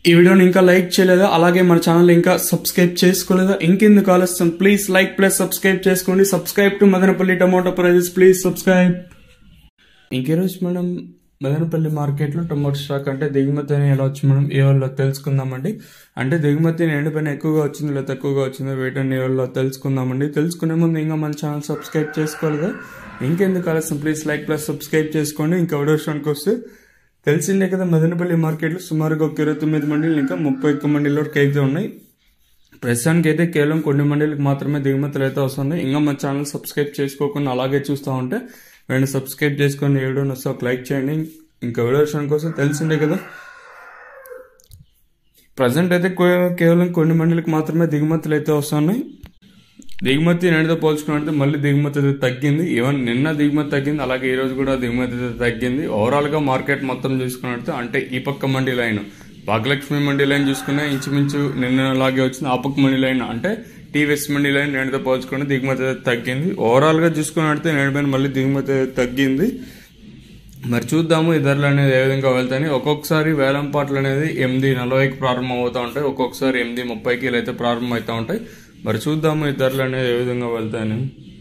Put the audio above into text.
ఈ వీడియోని ఇంకా లైక్ చేయలేదా అలాగే మన ఛానల్ ఇంకా సబ్స్క్రైబ్ చేసుకోలేదా ఇంకెందుకు ఆలస్యం ప్లీజ్ లైక్ ప్లస్ సబ్స్క్రైబ్ చేసుకోండి subscribe to Madanapalli tomato prices please subscribe ఇంకేరోజు మనం మదనపల్లి మార్కెట్లో టొమాటో స్టాక్ అంటే దిగుమతి అని ఎలా వచ్చి మనం ఏ వాళ్ళలో తెలుసుకుందామండి అంటే దిగుమతి ఎండిపోయిన ఎక్కువగా వచ్చింది లేదా తక్కువగా వచ్చిందో వేటని ఏ వాళ్ళలో తెలుసుకుందామండి తెలుసుకునే ముందు ఇంకా మన ఛానల్ సబ్స్క్రైబ్ చేసుకోలేదా ఇంకెందుకు ఆలస్యం ప్లీజ్ లైక్ ప్లస్ సబ్స్క్రైబ్ చేసుకోండి ఇంకా విషయానికి వస్తే తెలిసిందే కదా మదనపల్లి మార్కెట్లో సుమారుగా ఒక ఇరవై తొమ్మిది మండీలు ఇంకా ముప్పై ఒక్క మండీల వరకు అయితే ఉన్నాయి ప్రస్తుతానికి అయితే కేవలం కొన్ని మండలికి మాత్రమే దిగుమతులు అయితే వస్తుంది ఇంకా మన ఛానల్ సబ్స్క్రైబ్ చేసుకోకుండా అలాగే చూస్తూ ఉంటే వెంటనే సబ్స్క్రైబ్ చేసుకొని వీడియో వస్తే ఒక లైక్ చేయండి ఇంకా వీడియో విషయం కోసం తెలిసిందే కదా ప్రజెంట్ అయితే కో- కేవలం కొన్ని మండలికి మాత్రమే దిగుమతులు అయితే వస్తున్నాయి దిగుమతి నేటితో పోల్చుకున్నట్టు మళ్ళీ దిగుమతి అయితే తగ్గింది ఈవెన్ నిన్న దిగుమతి తగ్గింది అలాగే ఈ రోజు కూడా దిగుమతి అయితే తగ్గింది ఓవరాల్ గా మార్కెట్ మొత్తం చూసుకున్నట్టు అంటే ఈ పక్క మండీ లైన్ భాగ్యలక్ష్మి మండీ లైన్ చూసుకున్నా ఇంచుమించు నిన్న అలాగే వచ్చింది ఆ పక్క మండీ లైన్ అంటే టీవీఎస్ మండీ లైన్ నేటితో పోల్చుకుంటే దిగుమతి అయితే తగ్గింది ఓవరాల్ గా చూసుకున్నట్టు నేటిపైన మళ్ళీ దిగుమతి అయితే తగ్గింది మరి చూద్దాము ఈ ధరలు అనేది ఏ విధంగా వెళ్తాయి ఒక్కొక్కసారి వేలం పాటలు అనేది ఎనిమిది నలభైకి ప్రారంభం అవుతూ ఉంటాయి ఒక్కొక్కసారి ఎనిమిది ముప్పైకి ఇలా అయితే ప్రారంభం అవుతూ ఉంటాయి మరి చూద్దాము ఈ ధరలు అనేది ఏ విధంగా వెళ్తాయని